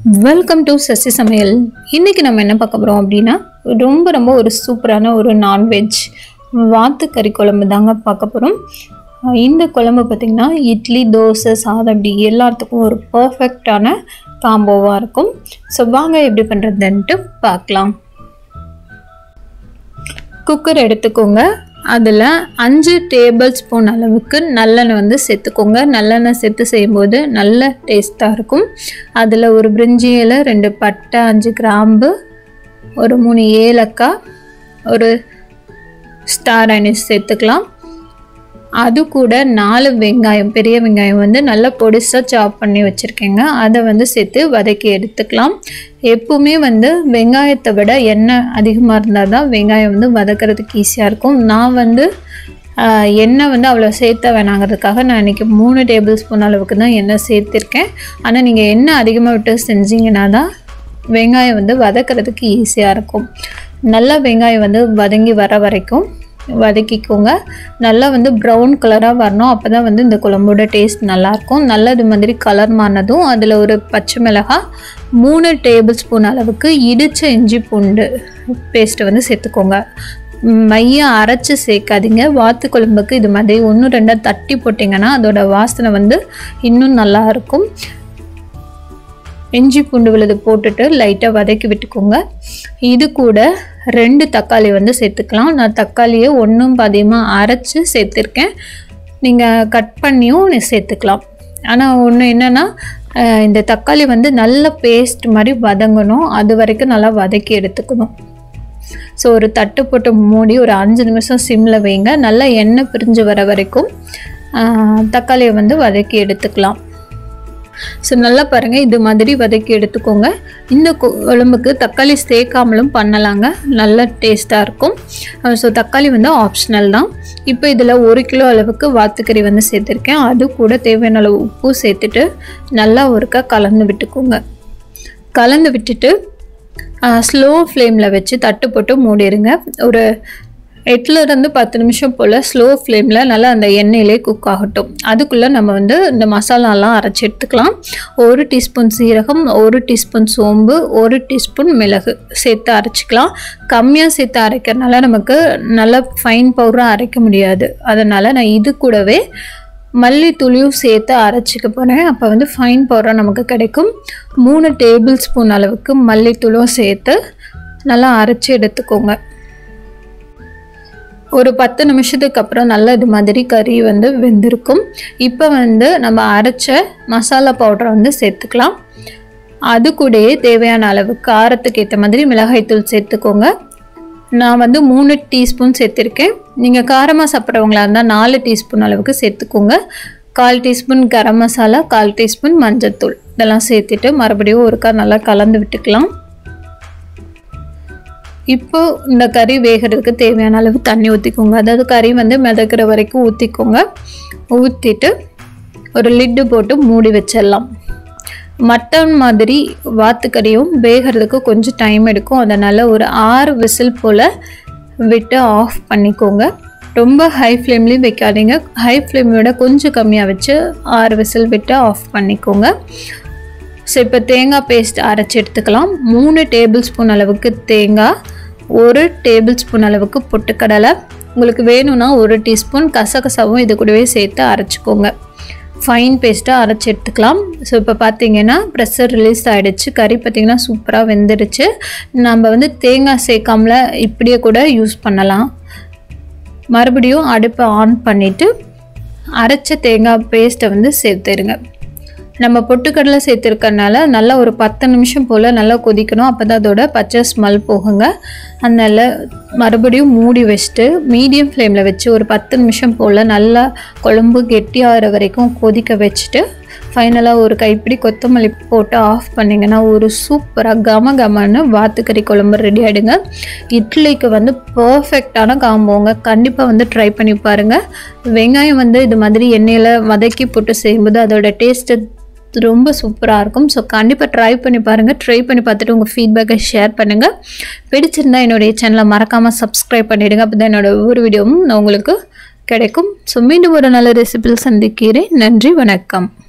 welcome to Sasi சமையல் இன்றைக்கி நம்ம என்ன பார்க்க போகிறோம் அப்படின்னா ரொம்ப ரொம்ப ஒரு சூப்பரான ஒரு நான்வெஜ் வாத்துக்கறி குழம்பு தாங்க பார்க்க போகிறோம் இந்த குழம்பு பார்த்திங்கன்னா இட்லி தோசை சாதம் இப்படி எல்லாத்துக்கும் ஒரு பர்ஃபெக்டான காம்போவாக இருக்கும் ஸோ வாங்க எப்படி பண்ணுறதுன்ட்டு பார்க்கலாம் குக்கர் எடுத்துக்கோங்க அதில் அஞ்சு டேபிள் ஸ்பூன் அளவுக்கு நல்லெண்ணெய் வந்து சேர்த்துக்கோங்க நல்லெண்ணெய் சேர்த்து செய்யும்போது நல்ல டேஸ்ட்டாக இருக்கும் அதில் ஒரு பிரிஞ்சி இலை ரெண்டு பட்டை அஞ்சு கிராம்பு ஒரு மூணு ஏலக்காய் ஒரு ஸ்டார் அனிஸ் சேர்த்துக்கலாம் அது கூட நாலு வெங்காயம் பெரிய வெங்காயம் வந்து நல்லா பொடிசாக சாப் பண்ணி வச்சுருக்கேங்க அதை வந்து சேர்த்து வதக்கி எடுத்துக்கலாம் எப்பவுமே வந்து வெங்காயத்தை விட எண்ணெய் அதிகமாக இருந்தால் தான் வெங்காயம் வந்து வதக்கிறதுக்கு ஈஸியாக இருக்கும் நான் வந்து ஆஹ், எண்ணெய் வந்து அவ்வளோ சேர்த்த வேணாங்கிறதுக்காக நான் இன்றைக்கி மூணு டேபிள் ஸ்பூன் அளவுக்கு தான் எண்ணெய் சேர்த்துருக்கேன் ஆனால் நீங்கள் எண்ணெய் அதிகமாக விட்டு செஞ்சீங்கன்னா தான் வெங்காயம் வந்து வதக்கிறதுக்கு ஈஸியாக இருக்கும் நல்லா வெங்காயம் வந்து வதங்கி வர வரைக்கும் வதக்கிக்கோங்க நல்லா வந்து ப்ரௌன் கலராக வரணும் அப்போ தான் வந்து இந்த குழம்போட டேஸ்ட் நல்லாயிருக்கும் நல்லா இது மாதிரி கலர் மாறினதும் அதில் ஒரு பச்சை மிளகாய் மூணு டேபிள் ஸ்பூன் அளவுக்கு இடித்த இஞ்சி பூண்டு பேஸ்ட்டை வந்து சேர்த்துக்கோங்க மையம் அரைச்சி சேர்க்காதீங்க வாத்து குழம்புக்கு இது மாதிரி ஒன்று ரெண்டாக தட்டி போட்டிங்கன்னா அதோட வாசனை வந்து இன்னும் நல்லா இருக்கும் இஞ்சி பூண்டு விழுது போட்டுட்டு லைட்டாக வதக்கி விட்டுக்கோங்க இது கூட ரெண்டு தக்காளி வந்து சேர்த்துக்கலாம் நான் தக்காளியை ஒன்றும் பாதியமாக அரைச்சி சேர்த்துருக்கேன் நீங்கள் கட் பண்ணியும் நீ சேர்த்துக்கலாம் ஆனால் ஒன்று என்னென்னா இந்த தக்காளி வந்து நல்ல பேஸ்ட் மாதிரி வதங்கணும் அது வரைக்கும் நல்லா வதக்கி எடுத்துக்கணும் ஸோ ஒரு தட்டு போட்டு மூடி ஒரு அஞ்சு நிமிஷம் சிம்மில் வைங்க நல்லா எண்ணெய் பிரிஞ்சு வர வரைக்கும் ஆஹ், தக்காளியை வந்து வதக்கி எடுத்துக்கலாம் ஸோ நல்லா பாருங்கள் இது மாதிரி வதக்கி எடுத்துக்கோங்க இந்த கு- குழம்புக்கு தக்காளி சேர்க்காமலும் பண்ணலாங்க நல்ல டேஸ்ட்டாக இருக்கும் ஸோ தக்காளி வந்து ஆப்ஷனல் தான் இப்போ இதில் ஒரு கிலோ அளவுக்கு வாத்துக்கறி வந்து சேர்த்துருக்கேன் அது கூட தேவையான அளவு உப்பு சேர்த்துட்டு நல்லா ஒருக்கா கலந்து விட்டுக்கோங்க கலந்து விட்டுட்டு ஸ்லோ ஃப்ளேமில் வச்சு தட்டு போட்டு மூடிடுங்க ஒரு எட்டுல இருந்து பத்து நிமிஷம் போல் ஸ்லோ ஃப்ளேமில் நல்லா அந்த எண்ணெயிலே குக் ஆகட்டும் அதுக்குள்ளே நம்ம வந்து இந்த மசாலாலாம் அரைச்சி எடுத்துக்கலாம் ஒரு டீஸ்பூன் சீரகம் ஒரு டீஸ்பூன் சோம்பு ஒரு டீஸ்பூன் மிளகு சேர்த்து அரைச்சிக்கலாம் கம்மியாக சேர்த்து அரைக்கிறதுனால நமக்கு நல்ல ஃபைன் பவுடராக அரைக்க முடியாது அதனால் நான் இது கூடவே மல்லித்தூளியும் சேர்த்து அரைச்சிக்க போகிறேன் அப்போ வந்து ஃபைன் பவுடராக நமக்கு கிடைக்கும் மூணு டேபிள் ஸ்பூன் அளவுக்கு மல்லித்தூளும் சேர்த்து நல்லா அரைச்சி எடுத்துக்கோங்க ஒரு பத்து நிமிஷத்துக்கு அப்புறம் நல்லா இது மாதிரி கறி வந்து வெந்திருக்கும் இப்போ வந்து நம்ம அரைச்ச மசாலா பவுடரை வந்து சேர்த்துக்கலாம் அது கூடயே தேவையான அளவு காரத்துக்கு ஏற்ற மாதிரி மிளகாய்த்தூள் சேர்த்துக்கோங்க நான் வந்து மூணு டீஸ்பூன் சேர்த்துருக்கேன் நீங்கள் காரமாக சாப்பிட்றவங்களா இருந்தால் நாலு டீஸ்பூன் அளவுக்கு சேர்த்துக்கோங்க கால் டீஸ்பூன் கரம் மசாலா கால் டீஸ்பூன் மஞ்சள்தூள் இதெல்லாம் சேர்த்துட்டு மறுபடியும் ஒருக்கா நல்லா கலந்து விட்டுக்கலாம் இப்போ இந்த கறி வேகிறதுக்கு தேவையான அளவு தண்ணி ஊற்றிக்கோங்க அதாவது கறி வந்து மிதக்கிற வரைக்கும் ஊற்றிக்கோங்க ஊற்றிட்டு ஒரு லிட்டு போட்டு மூடி வச்சிடலாம் மட்டன் மாதிரி வாத்துக்கறியும் வேகிறதுக்கு கொஞ்சம் டைம் எடுக்கும் அதனால் ஒரு ஆறு விசில் போல் விட்டு ஆஃப் பண்ணிக்கோங்க ரொம்ப ஹை ஃப்ளேம்லேயும் வைக்காதீங்க ஹை ஃப்ளேமோட கொஞ்சம் கம்மியாக வச்சு ஆறு விசில் விட்டு ஆஃப் பண்ணிக்கோங்க ஸோ இப்போ தேங்காய் பேஸ்ட் அரைச்சி எடுத்துக்கலாம் மூணு டேபிள் ஸ்பூன் அளவுக்கு தேங்காய் ஒரு டேபிள் ஸ்பூன் அளவுக்கு பொட்டுக்கடலை உங்களுக்கு வேணும்னா ஒரு டீஸ்பூன் கசகசாவும் இது கூடவே சேர்த்து அரைச்சிக்கோங்க ஃபைன் பேஸ்ட்டாக அரைச்சி எடுத்துக்கலாம் ஸோ இப்போ பார்த்தீங்கன்னா ப்ரெஷர் ரிலீஸ் ஆகிடுச்சு கறி பார்த்திங்கன்னா சூப்பராக வெந்துடுச்சு நம்ம வந்து தேங்காய் சேர்க்காமல இப்படியே கூட யூஸ் பண்ணலாம் மறுபடியும் அடுப்பை ஆன் பண்ணிவிட்டு அரைச்ச தேங்காய் பேஸ்ட்டை வந்து சேர்த்துருங்க நம்ம பொட்டுக்கடலை சேர்த்துருக்கறனால நல்லா ஒரு பத்து நிமிஷம் போல் நல்லா கொதிக்கணும் அப்போ தான் அதோட பச்சை ஸ்மெல் போகுங்க அதனால் மறுபடியும் மூடி வச்சுட்டு மீடியம் ஃப்ளேமில் வச்சு ஒரு பத்து நிமிஷம் போல் நல்லா குழம்பு கெட்டியாகிற வரைக்கும் கொதிக்க வச்சுட்டு ஃபைனலாக ஒரு கைப்பிடி கொத்தமல்லி போட்டு ஆஃப் பண்ணிங்கன்னா ஒரு சூப்பராக கம கமன்னு வாத்துக்கறி குழம்பு ரெடி ஆகிடுங்க இட்லிக்கு வந்து பர்ஃபெக்டான காம்போங்க கண்டிப்பாக வந்து ட்ரை பண்ணி பாருங்கள் வெங்காயம் வந்து இது மாதிரி எண்ணெயில் வதக்கி போட்டு செய்யும்போது அதோட டேஸ்ட்டு ரொம்ப சூப்பராக இருக்கும் ஸோ கண்டிப்பாக ட்ரை பண்ணி பாருங்கள் ட்ரை பண்ணி பார்த்துட்டு உங்கள் ஃபீட்பேக்கை ஷேர் பண்ணுங்கள் பிடிச்சிருந்தா என்னுடைய சேனலை மறக்காமல் சப்ஸ்கிரைப் பண்ணிவிடுங்க அப்போ தான் என்னோட ஒவ்வொரு வீடியோவும் உங்களுக்கு கிடைக்கும் ஸோ மீண்டும் ஒரு நல்ல ரெசிபியில் சந்திக்கிறேன் நன்றி வணக்கம்